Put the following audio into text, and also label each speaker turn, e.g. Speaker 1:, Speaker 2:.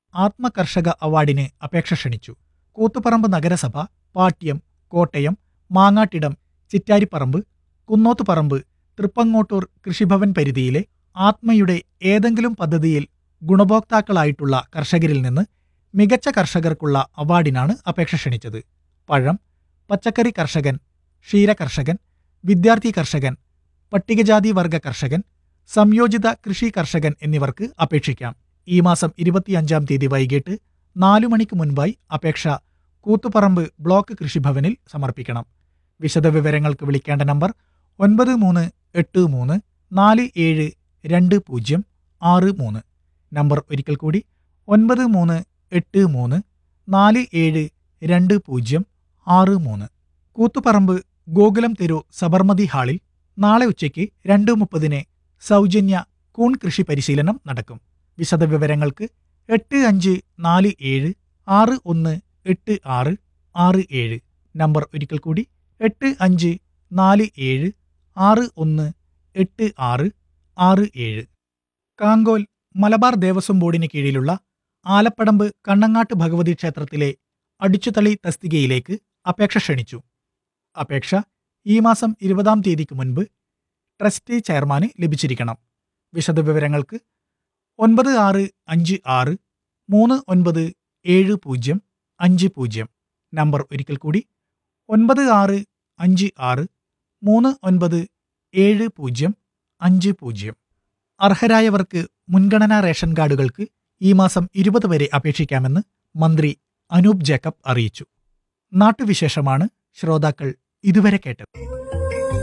Speaker 1: ആത്മകർഷക അവാർഡിന് അപേക്ഷ ക്ഷണിച്ചു കൂത്തുപറമ്പ് നഗരസഭ പാട്യം കോട്ടയം മാങ്ങാട്ടിടം ചിറ്റാരിപ്പറമ്പ് കുന്നോത്തുപറമ്പ് തൃപ്പങ്ങോട്ടൂർ കൃഷിഭവൻ പരിധിയിലെ ആത്മയുടെ ഏതെങ്കിലും പദ്ധതിയിൽ ഗുണഭോക്താക്കളായിട്ടുള്ള കർഷകരിൽ നിന്ന് മികച്ച കർഷകർക്കുള്ള അവാർഡിനാണ് അപേക്ഷ ക്ഷണിച്ചത് പഴം പച്ചക്കറി കർഷകൻ ക്ഷീര കർഷകൻ വിദ്യാർത്ഥി കർഷകൻ പട്ടികജാതി വർഗ കർഷകൻ സംയോജിത കൃഷി കർഷകൻ എന്നിവർക്ക് അപേക്ഷിക്കാം ഈ മാസം ഇരുപത്തിയഞ്ചാം തീയതി വൈകിട്ട് നാലു മണിക്ക് മുൻപായി അപേക്ഷ കൂത്തുപറമ്പ് ബ്ലോക്ക് കൃഷിഭവനിൽ സമർപ്പിക്കണം വിശദവിവരങ്ങൾക്ക് വിളിക്കേണ്ട നമ്പർ ഒൻപത് മൂന്ന് എട്ട് മൂന്ന് നാല് ഏഴ് രണ്ട് പൂജ്യം ആറ് മൂന്ന് നമ്പർ ഒരിക്കൽ കൂടി ഒൻപത് മൂന്ന് എട്ട് മൂന്ന് നാല് ഏഴ് രണ്ട് പൂജ്യം ആറ് മൂന്ന് കൂത്തുപറമ്പ് ഗോകുലം തെരു സബർമതി ഹാളിൽ നാളെ ഉച്ചയ്ക്ക് രണ്ട് മുപ്പതിന് സൗജന്യ കൂൺ കൃഷി പരിശീലനം നടക്കും വിശദവിവരങ്ങൾക്ക് എട്ട് അഞ്ച് നാല് ഏഴ് ആറ് ഒന്ന് എട്ട് ആറ് ആറ് ഏഴ് നമ്പർ ഒരിക്കൽ കൂടി എട്ട് അഞ്ച് നാല് ഏഴ് ആറ് ഒന്ന് എട്ട് ആറ് ആറ് ഏഴ് കാങ്കോൽ മലബാർ ദേവസ്വം ബോർഡിന് കീഴിലുള്ള ആലപ്പടമ്പ് കണ്ണങ്ങാട്ട് ഭഗവതി ക്ഷേത്രത്തിലെ അടിച്ചുതളി തസ്തികയിലേക്ക് അപേക്ഷ ക്ഷണിച്ചു അപേക്ഷ ഈ മാസം ഇരുപതാം തീയതിക്ക് മുൻപ് ട്രസ്റ്റി ചെയർമാന് ലഭിച്ചിരിക്കണം വിശദവിവരങ്ങൾക്ക് ഒൻപത് ആറ് അഞ്ച് ആറ് മൂന്ന് ഒൻപത് ഏഴ് പൂജ്യം അഞ്ച് പൂജ്യം നമ്പർ ഒരിക്കൽ കൂടി ഒൻപത് ആറ് അഞ്ച് ആറ് മൂന്ന് ഒൻപത് ഏഴ് പൂജ്യം അഞ്ച് പൂജ്യം അർഹരായവർക്ക് മുൻഗണനാ റേഷൻ കാർഡുകൾക്ക് ഈ മാസം ഇരുപത് വരെ അപേക്ഷിക്കാമെന്ന് മന്ത്രി അനൂപ് ജേക്കബ് അറിയിച്ചു നാട്ടുവിശേഷമാണ് ശ്രോതാക്കൾ ഇതുവരെ കേട്ടത്